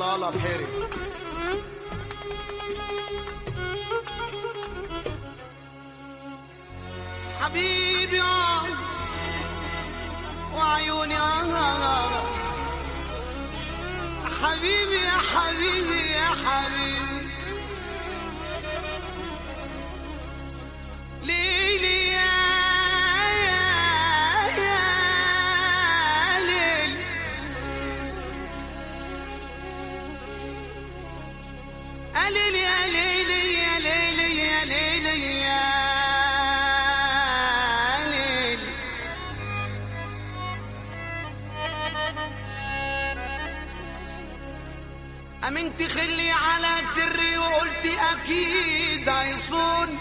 يلا يلا بحيري حبيبي آه وعيوني آه حبيبي يا حبيبي يا حبيبي ليلي يا يا يا ليل يا ليل يا ليل يا ليل يا ليل يا ليل أمنت خلي على سري وقلت أكيد هيصون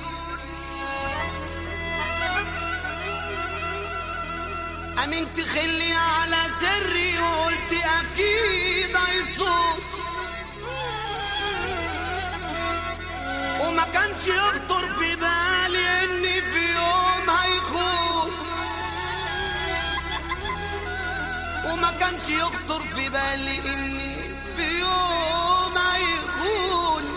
أمنت خلي على سري وقلت أكيد هيصون وما كانش يخطر في بالي إني في يوم هيخون وما كانش يخطر في بالي إني في يوم هيخون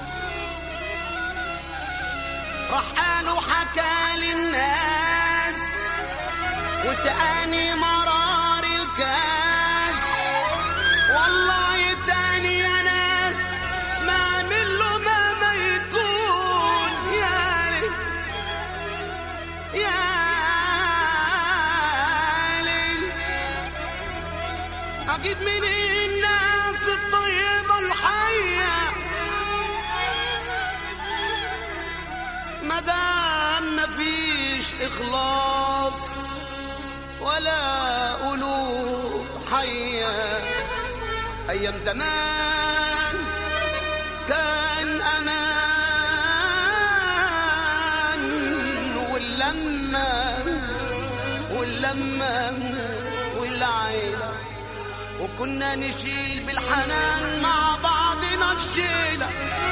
راح قالوا حكى للناس وسقاني مرار الكاس والله تاني يا ناس ما اعمل له مهما يكون يا ليل يا ليل اجيب من الناس الطيبه الحيه مدام مفيش اخلاص ولا قلوب حيه ايام زمان كان امان واللمه واللمه والعيله وكنا نشيل بالحنان مع بعضنا الشيله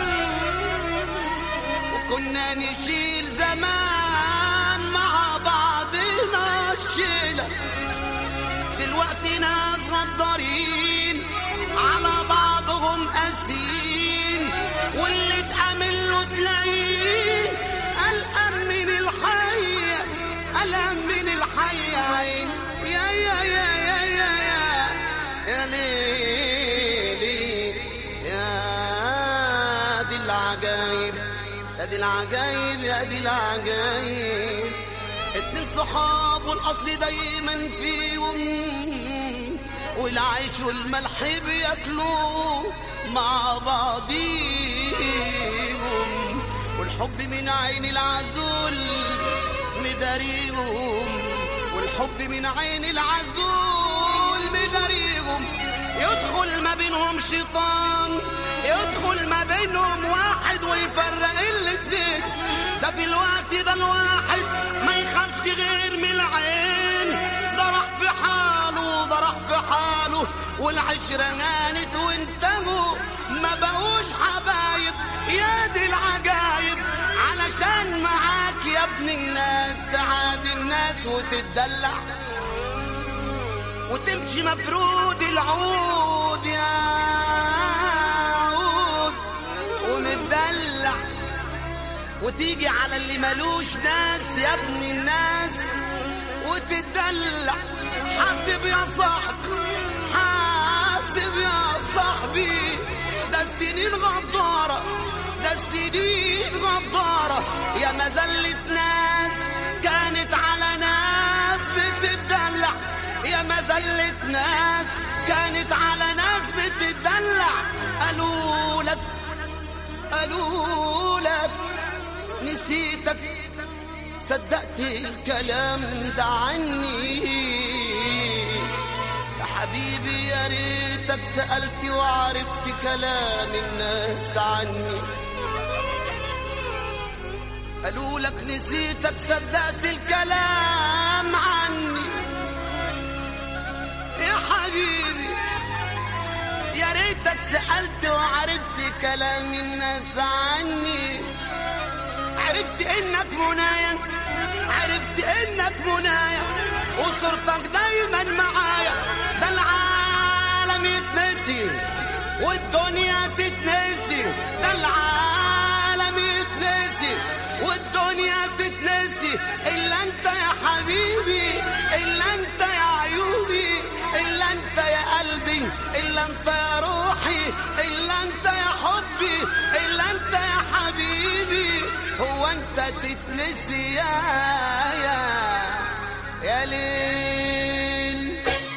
وكنا نشيل زمان مع بعضنا الشيلة دلوقتي ناس غدارين على بعضهم قاسيين واللي اتعمل له تلاقيه قلقان من الحية قلقان من الحية عين يا يا يا يا يا يا يا ليلي يا دي العجايب يا دي العجايب يا دي العجايب اتنين صحاب والاصل دايما فيهم والعيش والملح بياكلوا مع بعضيهم والحب من عين العزول مداريهم والحب من عين العزول مداريهم يدخل ما بينهم شيطان يدخل ما بينهم واحد ويفرق الاتنين ده في الوقت ده الواحد ما يخافش غير من العين ده راح في حاله ده راح في حاله والعشرة غانت وانتهوا ما بقوش حبايب يا دي العجايب علشان معاك يا ابن الناس تعادي الناس وتتدلع وتمشي مفرود العود يا عود ومتدلع وتيجي على اللي ملوش ناس يا ابن الناس وتتدلع حاسب يا صاحبي حاسب يا صاحبي ده السنين غدارة ده السنين غدارة يا مزلة ناس كانت على ناس بتتدلع يا مزلة ناس كانت على ناس بتتدلع قالوا لك قالوا لك نسيتك صدقت الكلام ده عني يا حبيبي يا ريتك سألت وعرفت كلام الناس عني قالوا لك نسيتك صدقت الكلام عني يا حبيبي يا ريتك سألت وعرفت كلام الناس عني عرفت انك منايا عرفت انك منايا وصورتك دايما معايا ده العالم يتنسي والدنيا الا انت يا روحي الا انت يا حبي الا انت يا حبيبي هو انت تتنسي يا يا يا ليل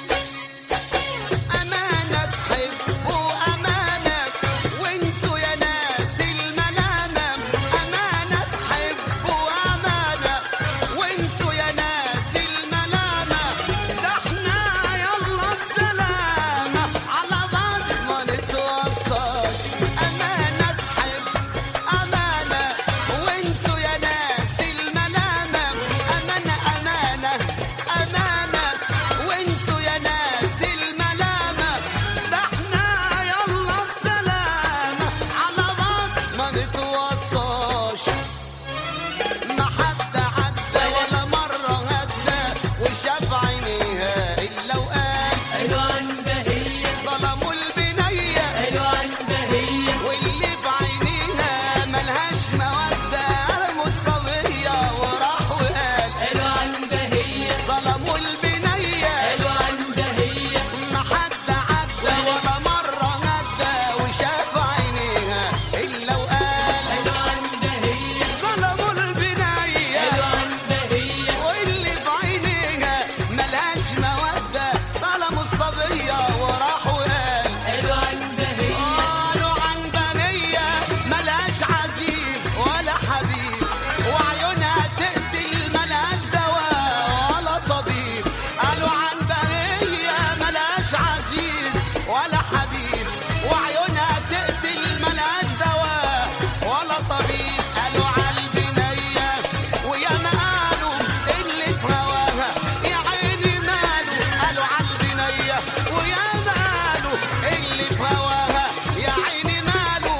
أمانة تحبوا أمانة وانسوا يا ناس الملامة أمانة تحبوا أمانة وانسوا يا ناس الملامة ده احنا يلا السلامة على بعض ما نتوصاش أمانة تحب أمانة وانسوا يا ناس الملامة أمانة أمانة أمانة وانسوا يا ناس الملامة ده احنا يلا السلامة على بعض ما نتوصاش ما حد عدى ولا مرة هدى وشاف عينيها إلا وقال قالوا عن بهية ظلموا البنية قالوا عن بهية واللي في عينيها ملهاش مودة رموا الصبية وراح وقال قالوا عن بهية ظلموا البنية قالوا عن بهية ما حد عدى ولا مرة هدى وشاف عينيها إلا وقال قالوا عن بهية ظلموا البنية قالوا عن بهية واللي في عينيها ملهاش مودة ظلموا الصبية وراح وقال قالوا عن بهية قالوا عن بنية ملهاش عزيز ولا حبيب وعيونها تقتل ملهاش دواء ولا طبيب قالوا عن بنية ملهاش عزيز ولا حبيب وعيونها تقتل ملهاش دواء ولا طبيب قالوا عن البنية ويا ما قالوا اللي في هواها يا عيني ماله قالوا عن البنية ويا ما قالوا اللي في هواها يا عيني ماله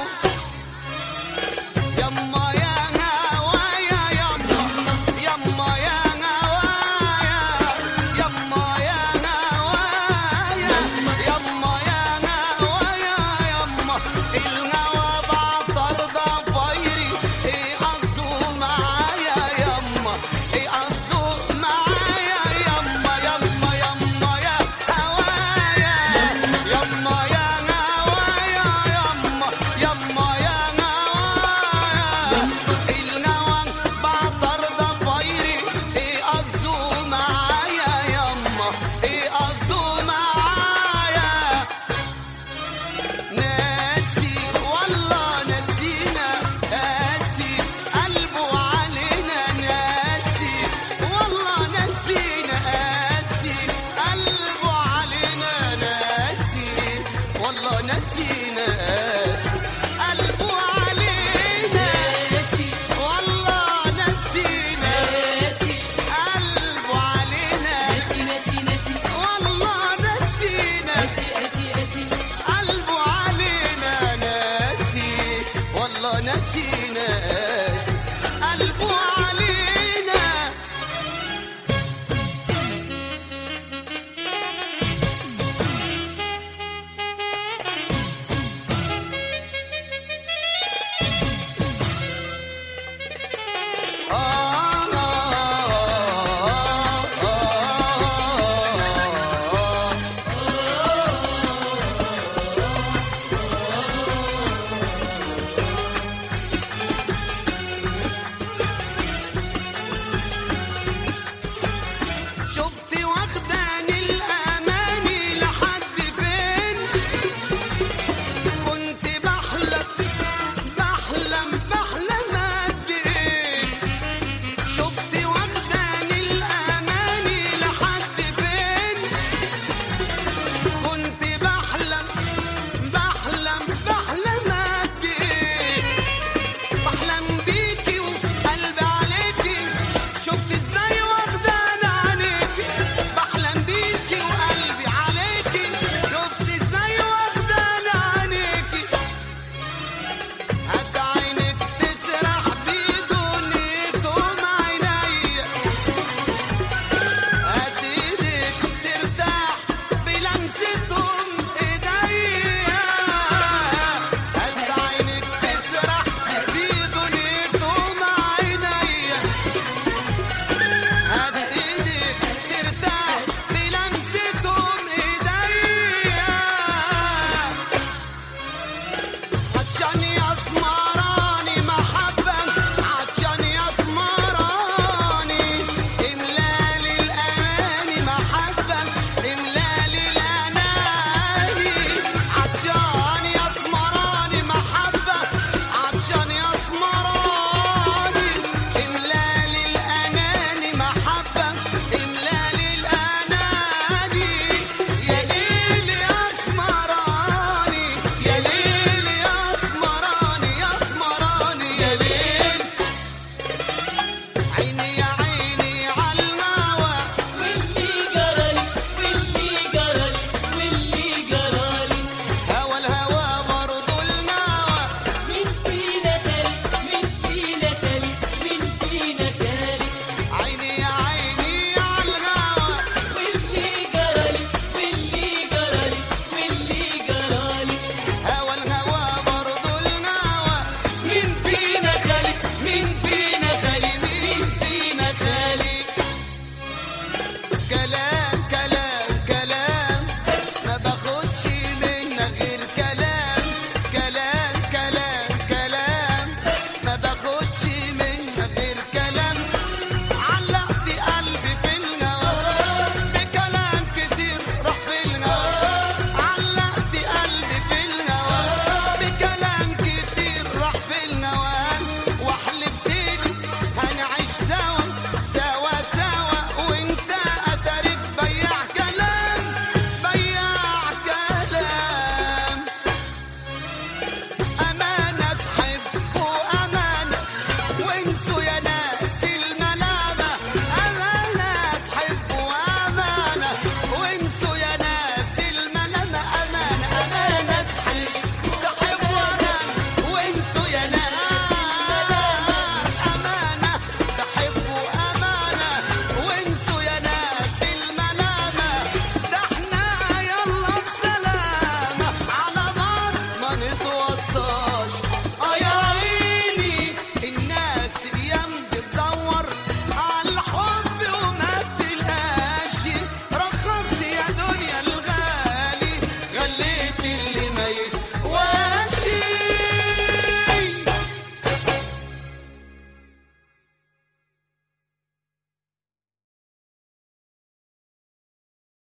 يما يا هوايا يما يما يا هوايا يما يا هوايا يما يا هوايا يما الهوى بعطر ضفايري ايه قصده معايا يما ايه قصده معايا يما يما يما يا هوايا يما يا هوايا يما يما يا هوايا الهوى بعطر ضفايري ايه قصده معايا يما ايه قصده معايا ناسي والله نسينا قاسي قلبه علينا ناسي والله نسينا قاسي قلبه علينا ناسي والله نسينا قاسي قلبه علينا ناسي والله نسينا ناسي قلبه علينا ناسي ناسي ناسي والله نسينا ناسي ناسي ناسي قلبه علينا ناسي والله نسينا